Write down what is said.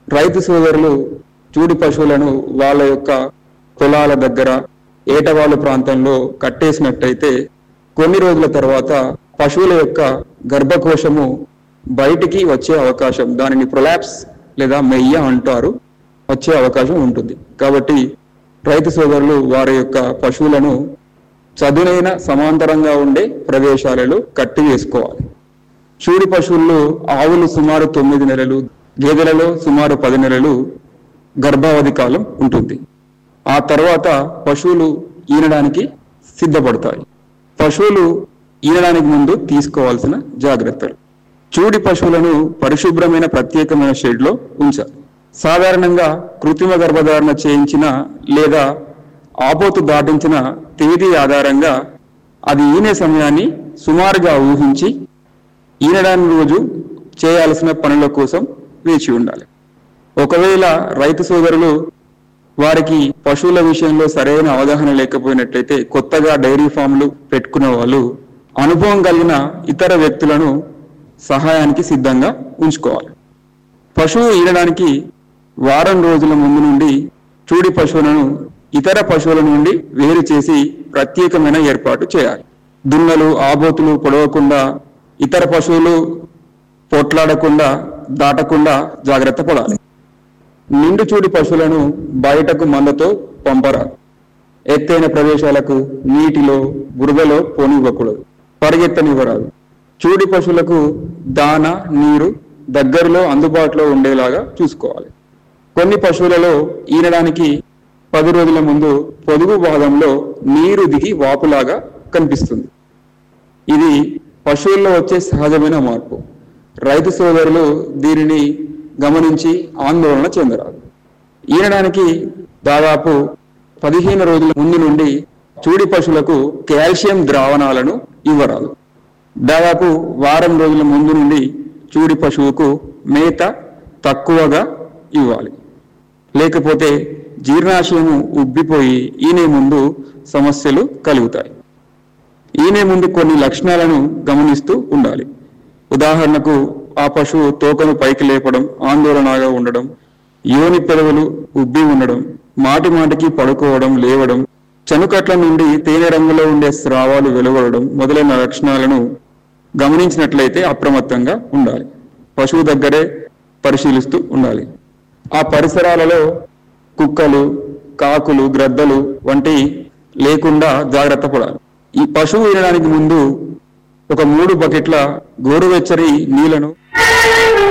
రైతు సోదరులు చూడి పశువులను వాళ్ళ యొక్క పొలాల దగ్గర ఏటవాలు ప్రాంతంలో కట్టేసినట్టయితే కొన్ని రోజుల తర్వాత పశువుల యొక్క గర్భకోశము బయటికి వచ్చే అవకాశం దానిని ప్రొలాప్స్ లేదా మెయ్య అంటారు వచ్చే అవకాశం ఉంటుంది కాబట్టి రైతు సోదరులు వారి యొక్క పశువులను చదునైన సమాంతరంగా ఉండే ప్రదేశాలలో కట్టి వేసుకోవాలి చూడి పశువుల్లో ఆవులు సుమారు తొమ్మిది నెలలు గేదెలలో సుమారు పది నెలలు గర్భావధి కాలం ఉంటుంది ఆ తర్వాత పశువులు ఈనడానికి సిద్ధపడతాయి పశువులు ఈనడానికి ముందు తీసుకోవాల్సిన జాగ్రత్తలు చూడి పశువులను పరిశుభ్రమైన ప్రత్యేకమైన షెడ్లో ఉంచాలి సాధారణంగా కృత్రిమ గర్భధారణ చేయించిన లేదా ఆపోతు దాటించిన తేదీ ఆధారంగా అది ఈనే సమయాన్ని సుమారుగా ఊహించి ఈనడానికి రోజు చేయాల్సిన పనుల కోసం వేచి ఉండాలి ఒకవేళ రైతు సోదరులు వారికి పశువుల విషయంలో సరైన అవగాహన లేకపోయినట్లయితే కొత్తగా డైరీ ఫామ్లు పెట్టుకున్న వాళ్ళు అనుభవం కలిగిన ఇతర వ్యక్తులను సహాయానికి సిద్ధంగా ఉంచుకోవాలి పశువు ఈనడానికి వారం రోజుల ముందు నుండి చూడి పశువులను ఇతర పశువుల నుండి వేరు చేసి ప్రత్యేకమైన ఏర్పాటు చేయాలి దున్నలు ఆబోతులు పొడవకుండా ఇతర పశువులు పోట్లాడకుండా దాటకుండా జాగ్రత్త పడాలి నిండు చూడి పశువులను బయటకు మందతో పంపరాదు ఎత్తైన ప్రదేశాలకు నీటిలో బురదలో పోనివ్వకూడదు పరిగెత్తనివ్వరాదు చూడి పశువులకు దాన నీరు దగ్గరలో అందుబాటులో ఉండేలాగా చూసుకోవాలి కొన్ని పశువులలో ఈనడానికి పది రోజుల ముందు పొదుగు భాగంలో నీరు దిగి వాపులాగా కనిపిస్తుంది ఇది పశువుల్లో వచ్చే సహజమైన మార్పు రైతు సోదరులు దీనిని గమనించి ఆందోళన చెందరాదు ఈనడానికి దాదాపు పదిహేను రోజుల ముందు నుండి చూడి పశువులకు కాల్షియం ద్రావణాలను ఇవ్వరాదు దాదాపు వారం రోజుల ముందు నుండి చూడి పశువుకు మేత తక్కువగా ఇవ్వాలి లేకపోతే జీర్ణాశయము ఉబ్బిపోయి ఈనే ముందు సమస్యలు కలుగుతాయి ఈనే ముందు కొన్ని లక్షణాలను గమనిస్తూ ఉండాలి ఉదాహరణకు ఆ పశువు తోకను పైకి లేపడం ఆందోళనగా ఉండడం యోని పెదవులు ఉబ్బి ఉండడం మాటి మాటికి పడుకోవడం లేవడం చనుకట్ల నుండి తేనె రంగులో ఉండే స్రావాలు వెలువడడం మొదలైన లక్షణాలను గమనించినట్లయితే అప్రమత్తంగా ఉండాలి పశువు దగ్గరే పరిశీలిస్తూ ఉండాలి ఆ పరిసరాలలో కుక్కలు కాకులు గ్రద్దలు వంటి లేకుండా జాగ్రత్త పడాలి ఈ పశువు వినడానికి ముందు ఒక మూడు బకెట్ల గోరువెచ్చని నీళ్లను